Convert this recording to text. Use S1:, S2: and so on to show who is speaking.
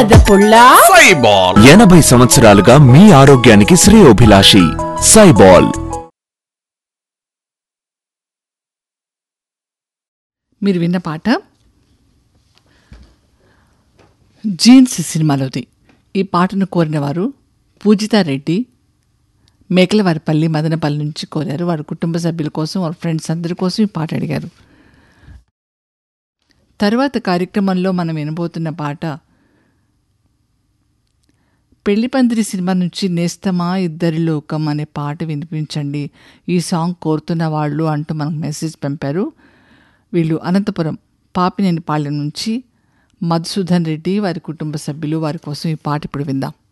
S1: బురద పుల్ల
S2: సైబాల్
S3: ఎనభై సంవత్సరాలుగా మీ ఆరోగ్యానికి శ్రేయోభిలాషి సైబాల్
S4: మీరు విన్న పాట జీన్స్ సినిమాలోది ఈ పాటను కోరిన వారు పూజితారెడ్డి మేకలవారిపల్లి మదనపల్లి నుంచి కోరారు వారి కుటుంబ సభ్యుల కోసం వారి ఫ్రెండ్స్ అందరి కోసం ఈ పాట అడిగారు తర్వాత కార్యక్రమంలో మనం వినబోతున్న పాట పెళ్లి పందిరి సినిమా నుంచి నేస్తమా ఇద్దరి లోకం అనే పాట వినిపించండి ఈ సాంగ్ కోరుతున్న వాళ్ళు అంటూ మనకు మెసేజ్ పంపారు వీళ్ళు అనంతపురం పాపినేని పాలెం నుంచి మధుసూదన్ రెడ్డి వారి కుటుంబ సభ్యులు వారి కోసం ఈ పాట ఇప్పుడు విందాం